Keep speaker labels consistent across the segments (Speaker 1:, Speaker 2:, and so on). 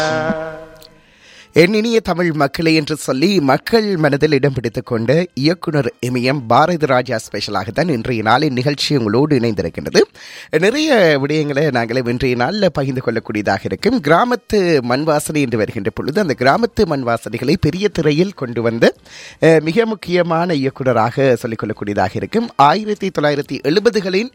Speaker 1: என் இனிய தமிழ் மக்களே என்று சொல்லி மக்கள் மனதில் இடம் பிடித்துக் கொண்ட இயக்குனர் இமயம் பாரதி ராஜா ஸ்பெஷலாகத்தான் இன்றைய நாளின் நிகழ்ச்சி உங்களோடு இணைந்திருக்கின்றது நிறைய விடயங்களை நாங்கள் இன்றைய நாளில் பகிர்ந்து கொள்ளக்கூடியதாக இருக்கும் கிராமத்து மண் வாசனை என்று வருகின்ற பொழுது அந்த கிராமத்து மண் வாசனைகளை பெரிய திரையில் கொண்டு வந்த அஹ், மிக முக்கியமான இயக்குனராக சொல்லிக்கொள்ளக்கூடியதாக இருக்கும் ஆயிரத்தி தொள்ளாயிரத்தி எழுபதுகளின்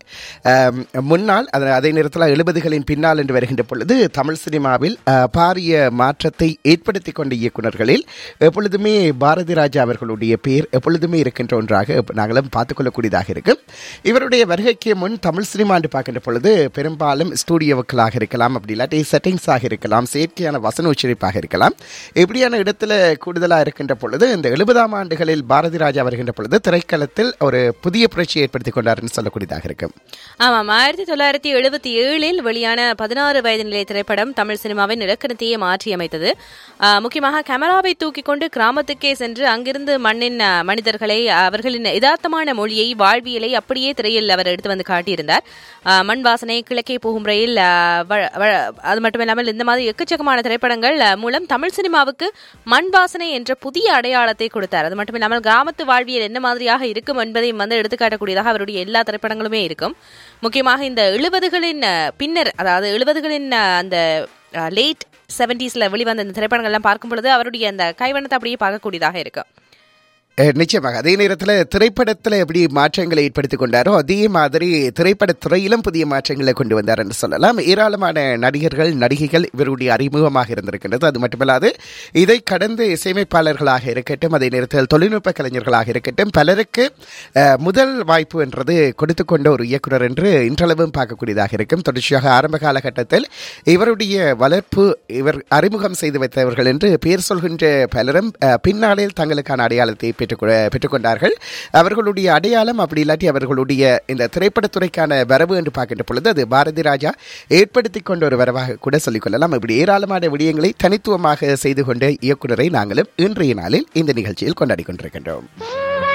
Speaker 1: முன்னால் அது அதே நேரத்தில் எழுபதுகளின் பின்னால் என்று வருகின்ற பொழுது தமிழ் சினிமாவில் அஹ், பாரிய மாற்றத்தை ஏற்படுத்தி கொண்ட இயக்குனர்களில் எப்பொழுதுமே பாரதி ராஜா அவர்களுடைய பேர் எப்பொழுதுமே இருக்கின்ற ஒன்றாக எப்ப- நாங்களும் பார்த்துக்கொள்ளக்கூடியதாக இருக்கும் இவருடைய வருகைக்கு முன் தமிழ் சினிமா என்று பார்க்கின்ற பொழுது பெரும்பாலும் ஸ்டூடியோவுக்களாக இருக்கலாம் அப்படி இல்லாட்டி செட்டிங்ஸாக இருக்கலாம் செயற்கையான வசன உச்சரிப்பாக இருக்கலாம் இப்படியான இடத்துல கூடுதலாக இருக்கின்ற பொழுது இந்த எழுபதாம் ஆண்டுகளில் பாரதி ராஜா வருகின்ற பொழுது திரைக்களத்தில் ஒரு புதிய புரட்சியை ஏற்படுத்தி கொண்டார்னு சொல்லக்கூடியதாக இருக்கும்
Speaker 2: ஆமாம் ஆயிரத்தி தொள்ளாயிரத்தி எழுபத்தி ஏழில் வெளியான பதினாறு வயது நிலை திரைப்படம் தமிழ் சினிமாவின் இலக்கணத்தையே மாற்றியமைத்தது ஆ, முக்கியமாக கேமராவை தூக்கி கொண்டு கிராமத்துக்கே சென்று அங்கிருந்து மண்ணின் ஆ, மனிதர்களை அவர்களின் யதார்த்தமான மொழியை வாழ்வியலை அப்படியே திரையில் அவர் எடுத்து வந்து காட்டியிருந்தார் ஆ, மண் வாசனை கிழக்கே போகும் ரயில் ஆ, வ- வ- அது மட்டுமில்லாமல் இந்த மாதிரி எக்கச்சக்கமான திரைப்படங்கள் ஆ, மூலம் தமிழ் சினிமாவுக்கு மண் வாசனை என்ற புதிய அடையாளத்தை கொடுத்தார் அது மட்டுமில்லாமல் கிராமத்து வாழ்வியல் என்ன மாதிரியாக இருக்கும் என்பதையும் வந்து எடுத்துக்காட்டக்கூடியதாக அவருடைய எல்லா திரைப்படங்களுமே இருக்கும் முக்கியமாக இந்த எழுபதுகளின் பின்னர் அதாவது எழுபதுகளின் அந்த லேட் செவன்டீஸ்ல வெளிவந்த இந்த திரைப்படங்கள்லாம் பார்க்கும் பொழுது அவருடைய அந்த கைவண்ணத்தை அப்படியே பார்க்கக்கூடியதாக இருக்கும்
Speaker 1: அஹ் நிச்சயமாக அதே நேரத்தில் திரைப்படத்தில் எப்படி மாற்றங்களை ஏற்படுத்தி கொண்டாரோ அதே மாதிரி திரைப்படத் துறையிலும் புதிய மாற்றங்களை கொண்டு வந்தார் என்று சொல்லலாம் ஏராளமான நடிகர்கள் நடிகைகள் இவருடைய அறிமுகமாக இருந்திருக்கின்றது அது மட்டுமல்லாது இதை கடந்த இசையமைப்பாளர்களாக இருக்கட்டும் அதே நேரத்தில் தொழில்நுட்ப கலைஞர்களாக இருக்கட்டும் பலருக்கு அஹ், முதல் வாய்ப்பு என்றது கொடுத்து கொண்ட ஒரு இயக்குனர் என்று இன்றளவும் பார்க்கக்கூடியதாக இருக்கும் தொடர்ச்சியாக ஆரம்ப காலகட்டத்தில் இவருடைய வளர்ப்பு இவர் அறிமுகம் செய்து வைத்தவர்கள் என்று பெயர் சொல்கின்ற பலரும் அஹ், பின்னாளில் தங்களுக்கான அடையாளத்தை பெற்றுக்கொ பெற்றுக்கொண்டார்கள் அவர்களுடைய அடையாளம் அப்படி இல்லாட்டி அவர்களுடைய இந்த திரைப்படத்துறைக்கான வரவு என்று பார்க்கின்ற பொழுது அது பாரதி ராஜா ஏற்படுத்தி கொண்ட ஒரு வரவாக கூட சொல்லிக்கொள்ளலாம் இப்படி ஏராளமான விடயங்களை தனித்துவமாக செய்து கொண்ட இயக்குனரை நாங்களும் இன்றைய நாளில் இந்த நிகழ்ச்சியில் கொண்டாடி கொண்டிருக்கின்றோம்